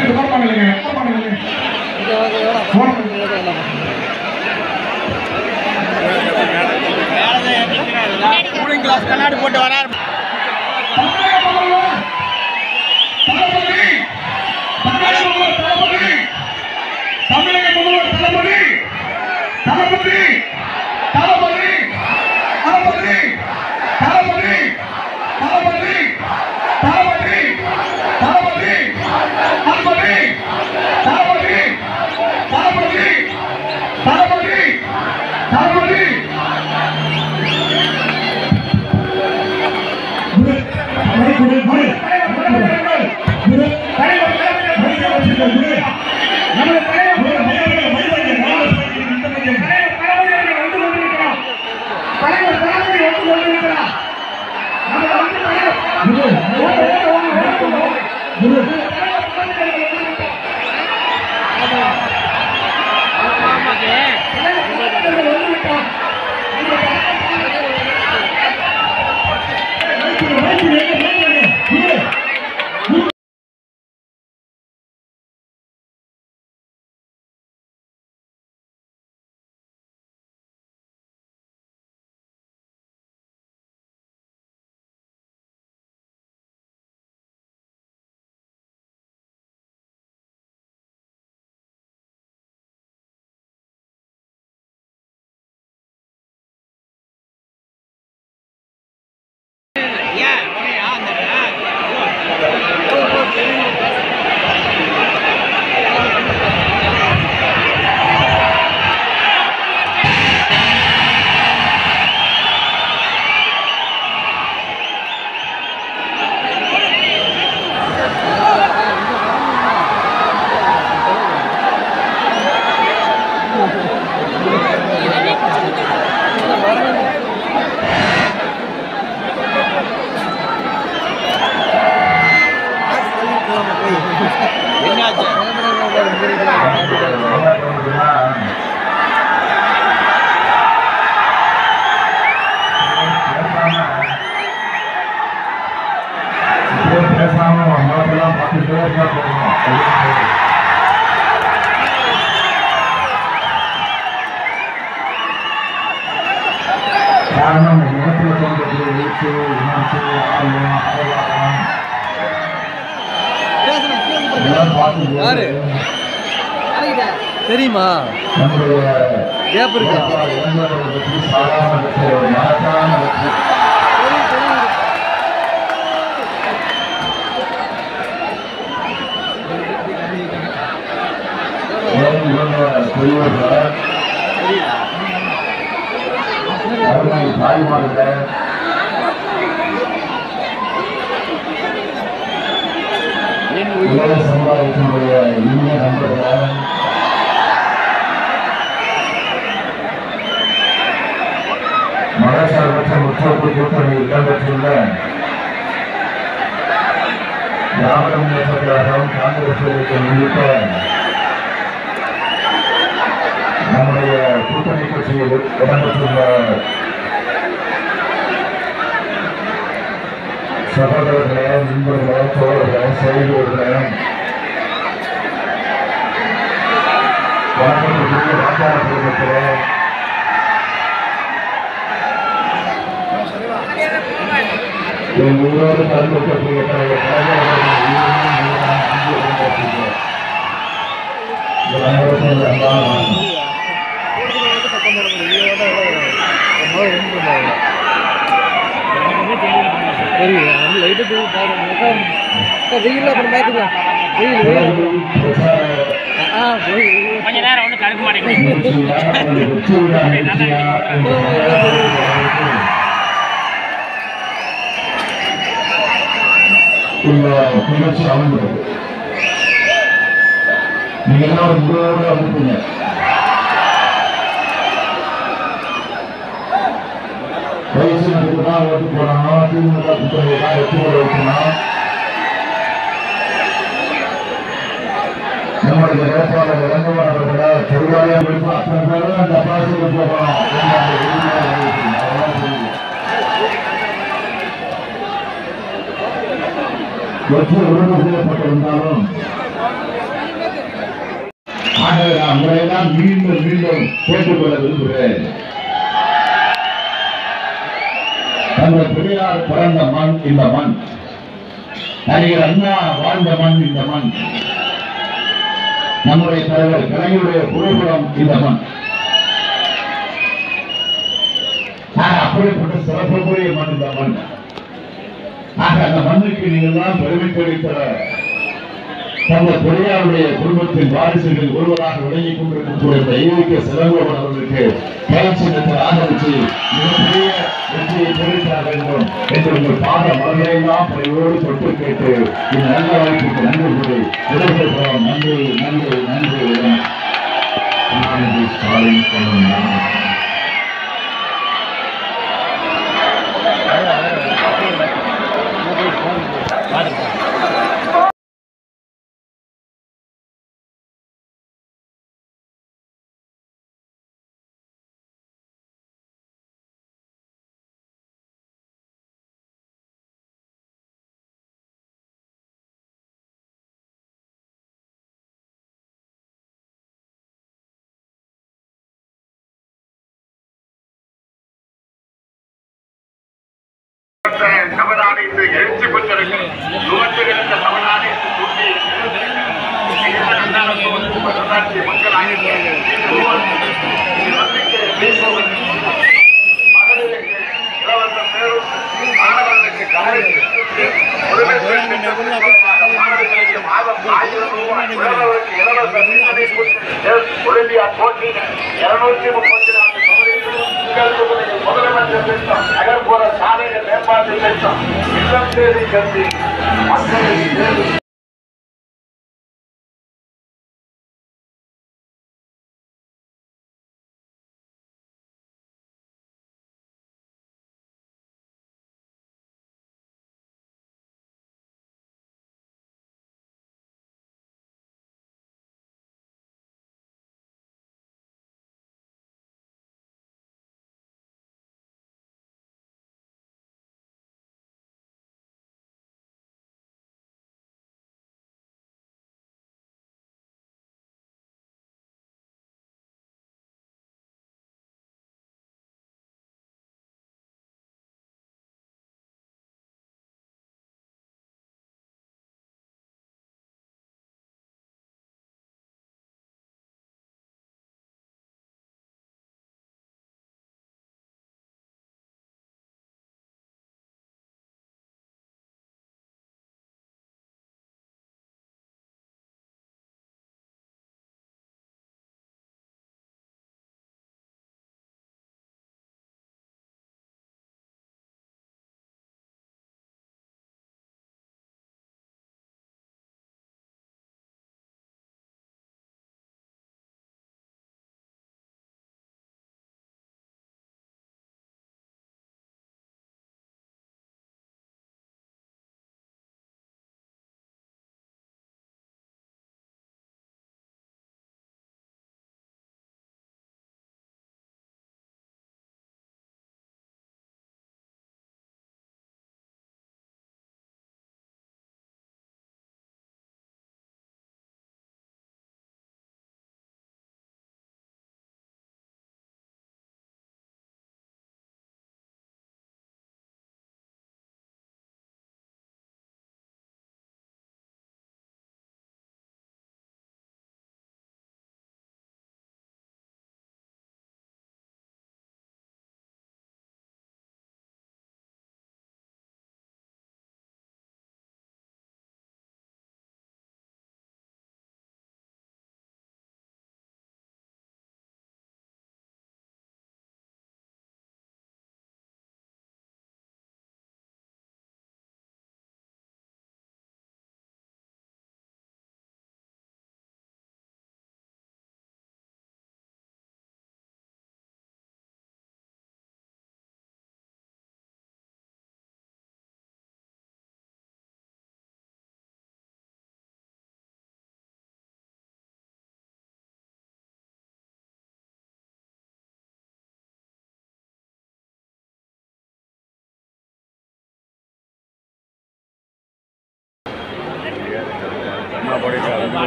போராடுங்க போராடுங்க cooling glass கண்ணாடி போட்டு வராரு தமிழக முதல்வர் தளபதி தளபதி தளபதி தளபதி தளபதி தளபதி தளபதி தளபதி தளபதி தளபதி தளபதி தளபதி தளபதி குரு குரு குரு குரு குரு குரு நம்முடைய தலைவர் குரு தலைவர் மைதானிய தலைவர் தளபதி வந்து கொண்டிருக்கிறார் தலைவர் தளபதி வந்து கொண்டிருக்கிறார் நம்ம வந்து தலைவர் குரு குரு என்னாச்சு பேசாம மாட்டெல்லாம் பார்த்துட்டே இருந்தா போதும் காரணம் முகத்தில் தோன்றக்கூடிய எழுத்து உணர்ச்சி ஆர்வம் ஆர்வம் இதெல்லாம் பார்த்து தெரியுமா நம்முடைய கேப் இருக்கா இளைஞர்களை பற்றி சாதாரண வெற்றி ஒரு மகத்தான வெற்றி ஏன் இவங்க பெரியவர்கள் அவர்கள் தாய்மார்கள் உலக சமுதாயத்தினுடைய இனிய நண்பர்கள் மதசார்பற்ற முற்போக்கு கூட்டணி இடம்பெற்றுள்ள திராவிட முன்னேற்ற கழகம் காங்கிரஸ் உள்ளிட்ட உள்ளிட்ட நம்முடைய கூட்டணி கட்சியில் இடம்பெற்றுள்ள சகோதரர்களே நண்பர்களே தோழர்களே செய்தியர்களே வணக்கத்துக்குரிய வாக்காள குடும்பத்திலே என் ஊரோடு கருத்துக்கூடிய தலைவர் கலைஞர் அவர்கள் உயிரினும் மேலான அன்பு கொண்டிருக்கின்றோம். உங்கள் அனைவருக்கும் எனது அன்பான வணக்கம். வெயில் அப்புறம் பார்த்துக்கலாம் வெயில் வெயில் பிரச்சார ஆ வெயில் கொஞ்ச நேரம் ஒன்றும் கருக்க மாட்டேங்குது நிகழ்ச்சியா, ஒரு வெற்றி விழா நிகழ்ச்சியா இந்த இந்த நிகழ்ச்சி அமைந்தது நீங்க எல்லாம் ஒரு முறையோடு அமைப்பீங்க வயசு நமக்கு தான் ஓட்டு போடணும் திமுக கூட்டணி தான் வெற்றி பெற வைக்கணும் நம்முடைய வேட்பாளர் இறங்குவார் அவர்களை பொதுவாக விருப்பம் அத்தனை பேரும் அந்த பாசிக்கு போகணும் என்று அந்த உறுதியாக அறிவிக்கிறேன். அவ்வளவுதான் தெரியுது. வெற்றி உறுதி செய்யப்பட்டிருந்தாலும் நான் மீண்டும் மீண்டும் கேட்டுக்கொள்ள விரும்புகிறேன் தந்தை பெரியார் பிறந்த மண் இந்த மண் நடிகர் அண்ணா வாழ்ந்த மண் இந்த மண் நம்முடைய தலைவர் கலைஞருடைய குருகுலம் இந்த மண் ஆக, அப்படிப்பட்ட சிறப்புக்குரிய மண் இந்த மண் ஆக அந்த மண்ணுக்கு நீங்கள் எல்லாம் பெருமை தெரிவிக்கிற தந்த பெரியாருடைய குடும்பத்தின் வாரிசுகள் ஒருவராக விளங்கிக் கொண்டிருக்கக்கூடிய இந்த ஈவிக்க சிலங்கோவன் அவர்களுக்கு பயிற்சியத்தை ஆதரித்து மிகப்பெரிய வெற்றியை தெரிவிக்க வேண்டும் என்று உங்கள் பாத மலர்களெல்லாம் பணியோடு தொட்டு கேட்டு இந்த நல்ல வாய்ப்புக்கு நன்றி கூறி விடைபெறுகிறோம் நன்றி நன்றி நன்றி நன்றி ஸ்டாலின் கொள்ளும் தமிழ்நாடு இன்று எழுச்சி பெற்றிருக்கிறது துவங்குகின்ற தமிழ்நாடு இன்று தூண்டி மக்கள் மகளிருக்கு இலவச பேருந்து மாணவர்களுக்கு கலை மாணவர்களுக்கு மாதம் ஆயிரம் ரூபாய் உழவர்களுக்கு இலவச மின்னணு ஒலிம்பியாட் போட்டியில் இருநூற்றி முப்பத்தி நான்கு தொகுதிகளிலும் உங்களுக்கு முதலமைச்சர் திட்டம் நகர்ப்புற சாலைகள் மேம்பாட்டு திட்டம் இல்லம் தேடி கல்வி மக்களுக்கு தேர்வு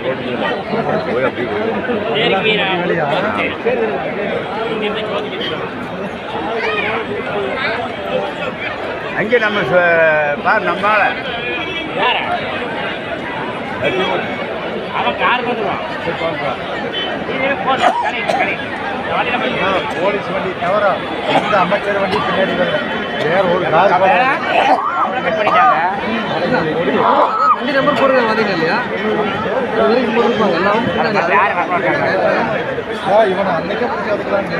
சரி வீரா சரி இங்கிருந்து சோதிக்கிட்டு அங்கே நம்ம ச- பார் நம்மால யார அவன் கார் வந்துடுவான் நீங்களே போடு கடை கடை வண்டியில் போய் போலீஸ் வண்டி தவிர இந்த அமைச்சர் வண்டி பின்னாடி வரல வேற ஒரு கார் கம்ப்ளைண்ட் பண்ணிட்டாங்க வண்டி நம்பர் போடுங்க பார்த்தீங்க இல்லையா வெளியே போட்டுருப்பாங்க எல்லாம் பின்னாடி. யார் வரமாட்டாங்க இவனை அன்னைக்கே பிடிச்சி அதுக்கலாங்க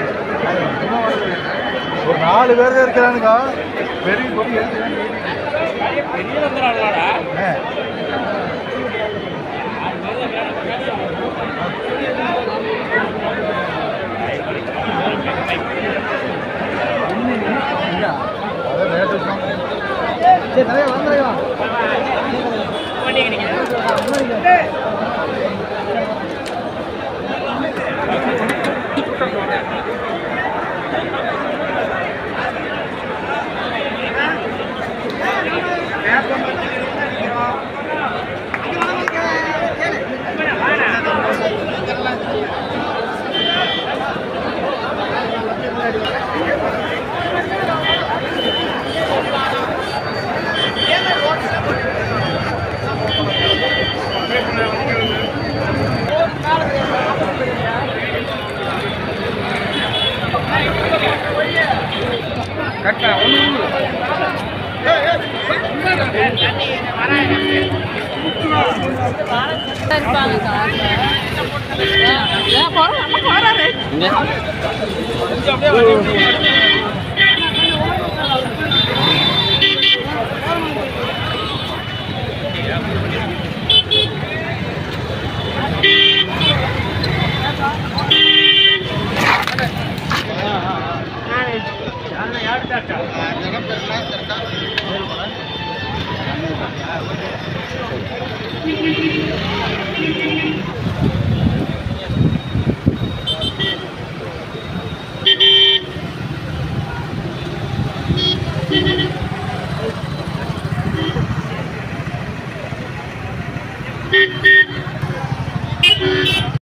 ஒரு நாலு பேர் தான் இருக்கிறானுங்க பெரிய கொடி பெரிய வந்துடுறாங்களா அதை ரேட்டு சரி நிறைய வந்துடுங்க வண்டிக்கு நிற்கிறேன் இருப்பாங்க கார்ல ஏன் போறோம் நம்ம போறாரு ஆ